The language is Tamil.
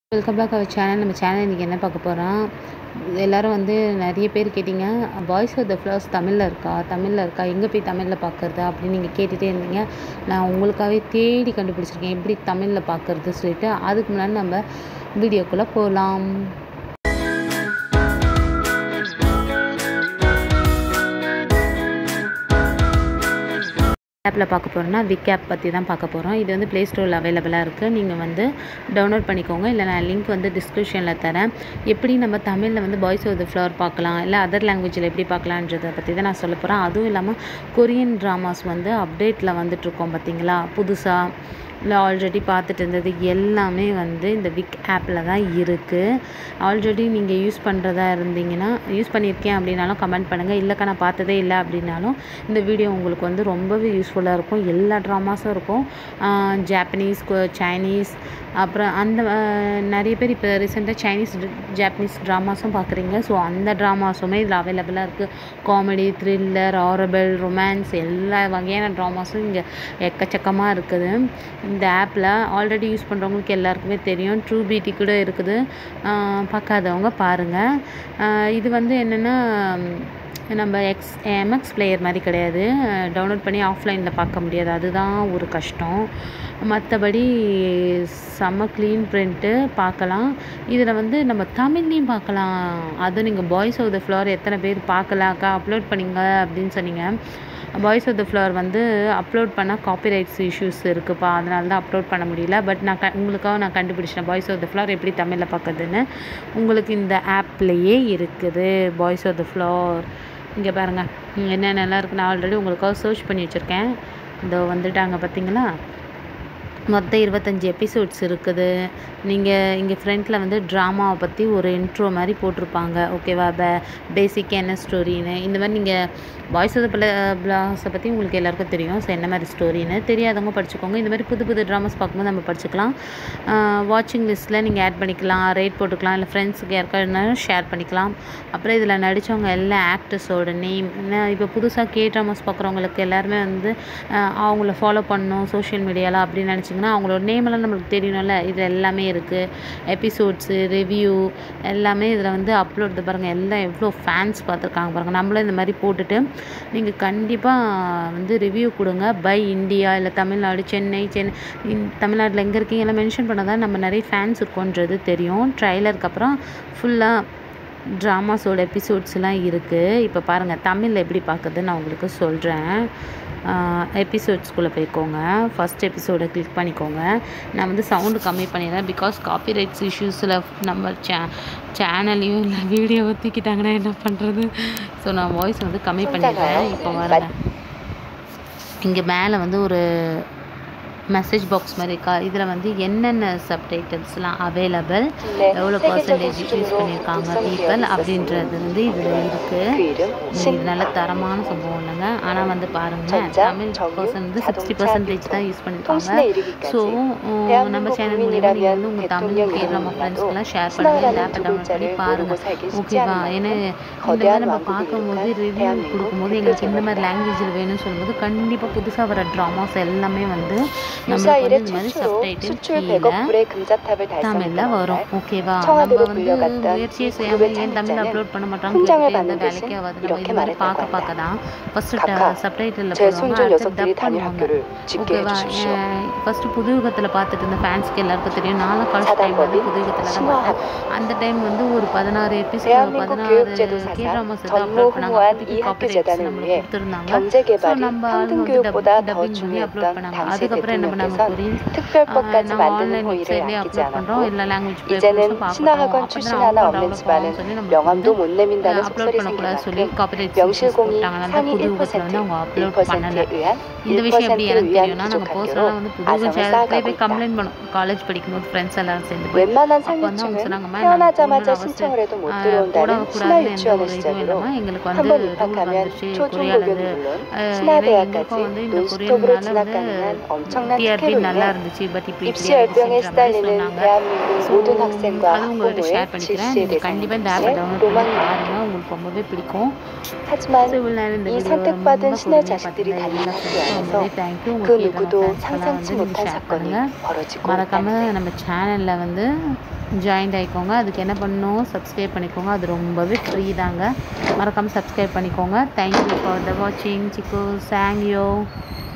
வெல்கம் பேக் அவர் சேனல் நம்ம சேனல் இன்றைக்கி என்ன பார்க்க போகிறோம் எல்லோரும் வந்து நிறைய பேர் கேட்டிங்க பாய்ஸ் ஆஃப் த ஃப்ளவர்ஸ் தமிழில் இருக்கா தமிழில் இருக்கா எங்கே போய் தமிழில் பார்க்குறது அப்படின்னு நீங்கள் கேட்டுகிட்டே இருந்தீங்க நான் உங்களுக்காகவே தேடி கண்டுபிடிச்சிருக்கேன் எப்படி தமிழில் பார்க்குறது சொல்லிட்டு அதுக்கு முன்னாடி நம்ம வீடியோக்குள்ளே போகலாம் ஆப்பில் பார்க்க போகிறோம்னா விக் ஆப் பற்றி தான் பார்க்க போகிறோம் இது வந்து ப்ளே ஸ்டோரில் அவைலபிளாக இருக்குது நீங்கள் வந்து டவுன்லோட் பண்ணிக்கோங்க இல்லை நான் லிங்க் வந்து டிஸ்கிரிப்ஷனில் தரேன் எப்படி நம்ம தமிழில் வந்து பாய்ஸ் ஆஃப் த ஃப்ளவர் பார்க்கலாம் இல்லை அதர் லாங்குவேஜில் எப்படி பார்க்கலான்றதை பற்றி தான் நான் சொல்ல போகிறேன் அதுவும் இல்லாமல் கொரியன் ட்ராமாஸ் வந்து அப்டேட்டில் வந்துட்ருக்கோம் பார்த்தீங்களா புதுசாக இல்லை ஆல்ரெடி பார்த்துட்டு இருந்தது எல்லாமே வந்து இந்த விக் ஆப்பில் தான் இருக்குது ஆல்ரெடி நீங்கள் யூஸ் பண்ணுறதா இருந்தீங்கன்னா யூஸ் பண்ணியிருக்கேன் அப்படின்னாலும் கமெண்ட் பண்ணுங்கள் இல்லைக்கா நான் பார்த்ததே இல்லை அப்படின்னாலும் இந்த வீடியோ உங்களுக்கு வந்து ரொம்பவே யூஸ்ஃபுல்லாக இருக்கும் எல்லா ட்ராமாஸும் இருக்கும் ஜாப்பனீஸ் சைனீஸ் அப்புறம் அந்த நிறைய பேர் இப்போ ரீசெண்டாக சைனீஸ் ஜாப்பனீஸ் ட்ராமாஸும் பார்க்குறீங்க ஸோ அந்த ட்ராமாஸுமே இதில் அவைலபிளாக இருக்குது காமெடி த்ரில்லர் ஆரபிள் ரொமான்ஸ் எல்லா வகையான ட்ராமாஸும் இங்கே எக்கச்சக்கமாக இருக்குது இந்த ஆப்பில் ஆல்ரெடி யூஸ் பண்ணுறவங்களுக்கு எல்லாருக்குமே தெரியும் ட்ரூ பியூட்டி கூட இருக்குது பார்க்காதவங்க பாருங்கள் இது வந்து என்னென்னா நம்ம எக்ஸ் எம்எக்ஸ் பிளேயர் மாதிரி கிடையாது டவுன்லோட் பண்ணி ஆஃப்லைனில் பார்க்க முடியாது அதுதான் ஒரு கஷ்டம் மற்றபடி செம்ம க்ளீன் பிரிண்ட்டு பார்க்கலாம் இதில் வந்து நம்ம தமிழ்லேயும் பார்க்கலாம் அதுவும் நீங்கள் பாய்ஸ் ஆஃப் த ஃப்ளவர் எத்தனை பேர் பார்க்கலாக்கா அப்லோட் பண்ணிங்க அப்படின்னு சொன்னீங்க பாய்ஸ் ஆஃப் த ஃப்ளவர் வந்து அப்லோட் பண்ணால் காப்பிரைட்ஸ் இஷ்யூஸ் இருக்குப்பா அதனால தான் அப்லோட் பண்ண முடியல பட் நான் க உங்களுக்காக நான் கண்டுபிடிச்சிட்டேன் பாய்ஸ் ஆஃப் த ஃப்ளவர் எப்படி தமிழில் பார்க்குறதுன்னு உங்களுக்கு இந்த ஆப்லேயே இருக்குது பாய்ஸ் ஆஃப் த ஃப்ளவர் இங்கே பாருங்கள் என்னென்னலாம் இருக்குது நான் ஆல்ரெடி உங்களுக்காக சர்ச் பண்ணி வச்சுருக்கேன் இதோ வந்துட்டாங்க பார்த்தீங்களா மொத்தம் இருபத்தஞ்சி எபிசோட்ஸ் இருக்குது நீங்கள் இங்கே ஃப்ரண்ட்டில் வந்து ட்ராமாவை பற்றி ஒரு இன்ட்ரோ மாதிரி போட்டிருப்பாங்க ஓகேவா பே பேசிக் என்ன ஸ்டோரின்னு இந்த மாதிரி நீங்கள் பாய்ஸ் ஆஃப் த பிளாஸை பற்றி உங்களுக்கு எல்லாருக்கும் தெரியும் ஸோ என்ன மாதிரி ஸ்டோரின்னு தெரியாதவங்க படிச்சுக்கோங்க இந்த மாதிரி புது புது ட்ராமாஸ் பார்க்கும்போது நம்ம படிச்சுக்கலாம் வாட்சிங் லிஸ்ட்டில் நீங்கள் ஆட் பண்ணிக்கலாம் ரேட் போட்டுக்கலாம் இல்லை ஃப்ரெண்ட்ஸுக்கு யாருக்காருனாலும் ஷேர் பண்ணிக்கலாம் அப்புறம் இதில் நடித்தவங்க எல்லா ஆக்டர்ஸோட நேம் என்ன இப்போ புதுசாக கே ட்ராமாஸ் பார்க்குறவங்களுக்கு எல்லாருமே வந்து அவங்கள ஃபாலோ பண்ணணும் சோஷியல் மீடியாவில் அப்படின்னு நினச்சிங்க பார்த்தீங்கன்னா அவங்களோட நேமெல்லாம் நம்மளுக்கு தெரியணும்ல இது எல்லாமே இருக்குது எபிசோட்ஸு ரிவ்யூ எல்லாமே இதில் வந்து அப்லோட் பாருங்கள் எல்லாம் எவ்வளோ ஃபேன்ஸ் பார்த்துருக்காங்க பாருங்கள் நம்மளும் இந்த மாதிரி போட்டுட்டு நீங்கள் கண்டிப்பாக வந்து ரிவ்யூ கொடுங்க பை இந்தியா இல்லை தமிழ்நாடு சென்னை சென்னை தமிழ்நாட்டில் எங்கே இருக்கீங்க எல்லாம் மென்ஷன் பண்ணால் நம்ம நிறைய ஃபேன்ஸ் இருக்கோன்றது தெரியும் ட்ரைலருக்கு அப்புறம் ஃபுல்லாக ட்ராமாஸோட எபிசோட்ஸ்லாம் இருக்குது இப்போ பாருங்கள் தமிழில் எப்படி பார்க்குறதுன்னு நான் உங்களுக்கு சொல்கிறேன் எபிசோட்ஸ்குள்ளே போய்க்கோங்க ஃபஸ்ட் எபிசோடை கிளிக் பண்ணிக்கோங்க நான் வந்து சவுண்டு கம்மி பண்ணிடுறேன் பிகாஸ் காப்பிரைட்ஸ் இஷ்யூஸில் நம்ம சே சேனல்லையும் இல்லை வீடியோவை தூக்கிட்டாங்கன்னா என்ன பண்ணுறது ஸோ நான் வாய்ஸ் வந்து கம்மி பண்ணிடுறேன் இப்போ வரேன் இங்கே மேலே வந்து ஒரு மெசேஜ் பாக்ஸ் மாதிரி இருக்கா இதில் வந்து என்னென்ன சப்டைட்டில்ஸ்லாம் அவைலபிள் எவ்வளோ பர்சன்டேஜ் யூஸ் பண்ணியிருக்காங்க பீப்பிள் அப்படின்றது வந்து இதில் இருக்குது இது நல்ல தரமான சம்பவம் இல்லைங்க ஆனால் வந்து பாருங்கள் தமிழ் பர்சன் வந்து சிக்ஸ்டி பர்சன்டேஜ் தான் யூஸ் பண்ணியிருக்காங்க ஸோ நம்ம சேனல் மூலியமாக நீங்கள் வந்து உங்கள் தமிழ் பேர் நம்ம ஃப்ரெண்ட்ஸ்க்கெல்லாம் ஷேர் பண்ணுங்கள் இந்த ஆப்பை டவுன்லோட் பண்ணி பாருங்கள் ஓகேவா ஏன்னா இந்த மாதிரி நம்ம பார்க்கும்போது ரிவ்யூ கொடுக்கும்போது எங்களுக்கு இந்த மாதிரி லாங்குவேஜில் வேணும்னு சொல்லும்போது கண்டிப்பாக புதுசாக வர ட்ராமாஸ் எல்லாமே வந்து நம்மளுக்கு வந்து இந்த மாதிரி சப்டைட்டில் கீழே தமிழில் வரும் ஓகேவா நம்ம வந்து முயற்சியே செய்யாமல் ஏன் தமிழ் அப்லோட் பண்ண மாட்டாங்க எந்த வேலைக்கு ஆகாது நம்ம இது மாதிரி பார்க்க பார்க்க தான் ஃபஸ்ட்டு சப்டைட்டிலில் போடுவாங்க அடுத்து டப் பண்ணுவாங்க ஓகேவா ஃபஸ்ட்டு புதுயுகத்தில் பார்த்துட்டு இருந்த ஃபேன்ஸ்க்கு எல்லாருக்கும் தெரியும் நானும் ஃபர்ஸ்ட் டைம் வந்து புதுயுகத்தில் தான் பார்த்தேன் அந்த டைம் வந்து ஒரு பதினாறு எபிசோட் பதினாறு கே ட்ராமாஸ் எதாவது அப்லோட் பண்ணாங்க அப்போதைக்கு காப்பிரைட்ஸ் நம்மளுக்கு கொடுத்துருந்தாங்க ஸோ நம்ம ஆளுங்க வந்து டப்பிங் பண்ணி அப்லோட் பண்ணாங்க அதுக்கப்புறம் என்ன பண்ணாங்க கொரியன் நம்ம ஆன்லைன் வெப்சைட்லேயே அப்லோட் பண்ணுறோம் எல்லா லாங்குவேஜ் பேப்பர்ஸும் பார்க்குறோம் அப்போ சொல்லி நம்ம அப்லோட் பண்ணக்கூடாது சொல்லி காப்பிரைட் போட்டாங்க அந்த புது யுகத்தில் வந்து அவங்க அப்லோட் பண்ணலை இந்த விஷயம் எப்படி எனக்கு தெரியும்னா நாங்கள் பர்சனலாக வந்து புது சேனல்லே போய் கம்ப்ளைண்ட் பண்ணோம் காலேஜ் படிக்கும்போது ஃப்ரெண்ட்ஸ் எல்லாரும் சேர்ந்து போய் அப்போ வந்து அவங்க சொன்னாங்கம்மா நாங்கள் போடக்கூடாதுன்னு எந்த ஒரு இதுவும் இல்லாமல் எங்களுக்கு வந்து ரூல் வந்துருச்சு கொரியாலேருந்து ஏன்னா எங்களுக்கும் வந்து இந்த கொரியனால வந்து 엄청난 டிஆர்பி 특혜로 நல்லா 인해 இருந்துச்சு பட் இப்போ 입시 இப்படி 열병에 ஆயிடுச்சுன்ற மாதிரி 시달리는 சொன்னாங்க 대한민국 ஸோ 모든 학생과 அது உங்கள்கிட்ட ஷேர் 학부모의 பண்ணிக்கிறேன் 질시의 நீங்கள் கண்டிப்பாக இந்த ஆப்பை 대상인 டவுன்லோட் பண்ணி 로망입니다. பாருங்கள் உங்களுக்கு ரொம்பவே பிடிக்கும் ஸோ 하지만 இவ்வளோ நேரம் இந்த 이 வீடியோ ரொம்ப 선택받은 신의 பொறுமையாக 자식들이 பார்த்துருந்தேன் 다니는 எல்லா ஃப்ரெண்ட்ஸ்க்கும் 학교안에서 ரொம்பவே தேங்க்யூ 그 உங்களுக்கு ஏதான 누구도 ஃப்ரெண்ட்ஸ்க்கெல்லாம் 상상치 வந்து நீங்கள் 못한 ஷேர் 사건이 பண்ணுங்கள் 벌어지고 மறக்காமல் 있다는 நம்ம சேனலில் வந்து ஜாயின்ட் ஆகிக்கோங்க அதுக்கு என்ன பண்ணணும் சப்ஸ்கிரைப் பண்ணிக்கோங்க அது ரொம்பவே ஃப்ரீ தாங்க மறக்காமல் சப்ஸ்கிரைப் பண்ணிக்கோங்க தேங்க்யூ ஃபார் த வாட்சிங் சிக்கு சாங்யோ